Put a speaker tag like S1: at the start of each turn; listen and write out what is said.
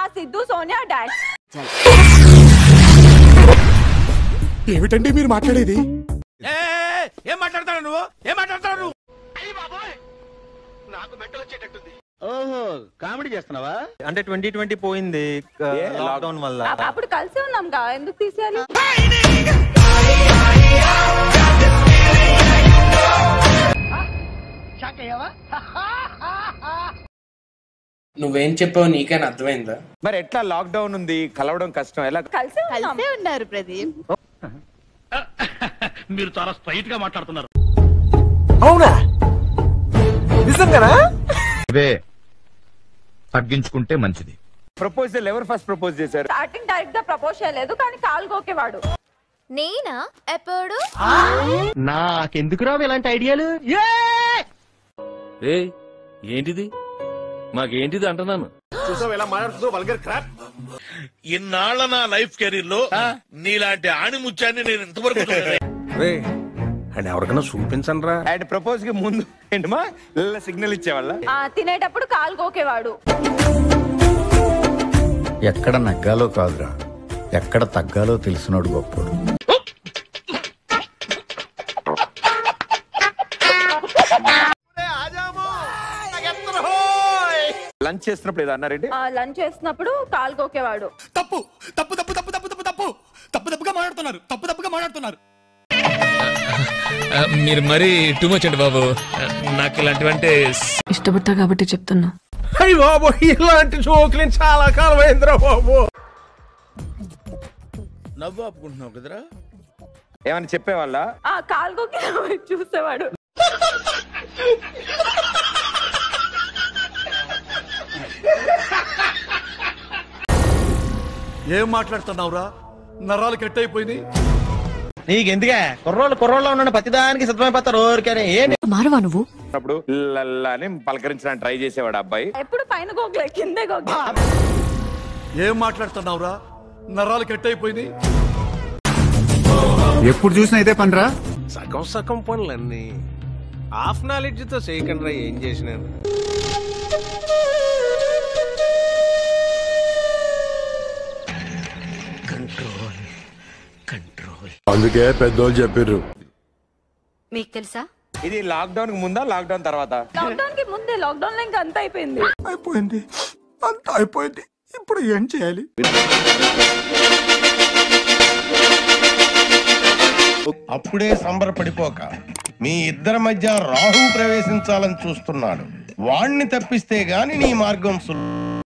S1: Siddhu Sonia dash
S2: ఏమిటండి మీరు మాట్లాడేది
S3: ఏం మాట్లాడతాడు నువ్వు ఏం మాట్లాడతాడు నువ్వు
S4: ఓహో కామెడీ చేస్తున్నావా
S5: అంటే ట్వంటీ ట్వంటీ పోయింది లాక్డౌన్ వల్ల
S1: అప్- అప్పుడు కలిసి ఉన్నాం కా ఎందుకు తీసేయాలి
S6: నువ్వేం చెప్పావు నీకైనా అర్థమైందా
S3: మరి ఎట్లా లాక్డౌన్ ఉంది కలవడం కష్టం ఎలా
S1: కలిసి ఉన్నాం
S7: కలిసే ఉన్నారు ప్రదీప్
S4: మీరు చాలా స్ట్రైట్ గా మాట్లాడుతున్నారు
S2: అవునా నిజంగానా
S8: అవే తగ్గించుకుంటే మంచిది
S3: ప్రపోజల్ ఎవరు ఫస్ట్ ప్రపోజ్ చేశారు
S1: స్టార్టింగ్ డైరెక్ట్ గా ప్రపోజ్ చేయలేదు కానీ కాలు గోకేవాడు
S7: నేనా ఎప్పుడు
S4: నాకెందుకు రావు ఇలాంటి ఐడియాలు
S8: ఏ ఏంటిది మాకేంటిది అంటున్నాను
S2: చూసావు ఎలా మాట్లాడుతుందో వల్గర్ క్రాప్
S8: ఇన్నాళ్ళ నా లైఫ్ కెరీర్ లో నీలాంటి ఆణిముత్యాన్ని నేను ఇంతవరకు చూడలేదు.
S2: అండ్ ఎవరికైనా చూపించండి రా
S3: అండ్ ప్రపోజ్ కి ముందు ఏంటమ్మా సిగ్నల్ ఇచ్చేవాళ్ళ
S1: ఆ, తినేటప్పుడు కాలు గోకేవాడు
S9: ఎక్కడ నగ్గాలో కాదురా ఎక్కడ తగ్గాలో తెలిసినోడు గొప్పోడు
S3: లంచ్ చేస్తున్నప్పుడు ఏదో అన్నారండి
S1: లంచ్ చేస్తున్నప్పుడు కాలు గోకేవాడు
S2: తప్పు తప్పు తప్పు తప్పు తప్పు తప్పు తప్పు తప్పు తప్పుగా మాట్లాడుతున్నారు తప్పు తప్పుగా మాట్లాడుతున్నారు
S10: మీరు మరీ టూ మచ్ అండి బాబు నాకు ఇలాంటివంటే
S7: ఇష్టపడతా కాబట్టి చెప్తున్నా
S2: అయ్యి బాబు ఇలాంటి జోకులు చాలా కాలం అయిందిరా బాబు
S8: నవ్వు ఆపుకుంటున్నావు కదరా
S3: ఏమైనా చెప్పేవాళ్ళ
S1: ఆ కాలు గోకి చూసేవాడు
S2: ఏం మాట్లాడుతున్నావురా నరాలు కట్ అయిపోయింది
S4: నీకెందుకే కుర్రోళ్ళు కుర్రోళ్ళు ఉన్న ప్రతిదానికి సిద్ధమైపోతారు ఊరికనే ఏంటి
S7: మారవా నువ్వు
S3: అప్పుడు లల్లా అని పలకరించడానికి ట్రై చేసేవాడు అబ్బాయి
S1: ఎప్పుడు పైన గోకలే కిందే గోకే
S2: ఏం మాట్లాడుతున్నావురా నరాలు కట్ అయిపోయింది
S9: ఎప్పుడు చూసినా ఇదే పనిరా
S4: సగం సగం పనులన్నీ హాఫ్ నాలెడ్జ్ తో చేయకుండా ఏం చేసినాను
S2: అందుకే పెద్దోళ్ళు చెప్పారు
S7: మీకు తెలుసా
S3: ఇది లాక్డౌన్ కి ముందా లాక్డౌన్ తర్వాత
S1: లాక్డౌన్ కి ముందే లాక్డౌన్ లో ఇంకా అంత అయిపోయింది
S2: అయిపోయింది అంత అయిపోయింది ఇప్పుడు ఏం చేయాలి
S8: అప్పుడే సంబరపడిపోక మీ ఇద్దరి మధ్య రాహు ప్రవేశించాలని చూస్తున్నాడు వాణ్ణి తప్పిస్తే గాని నీ మార్గం సుల్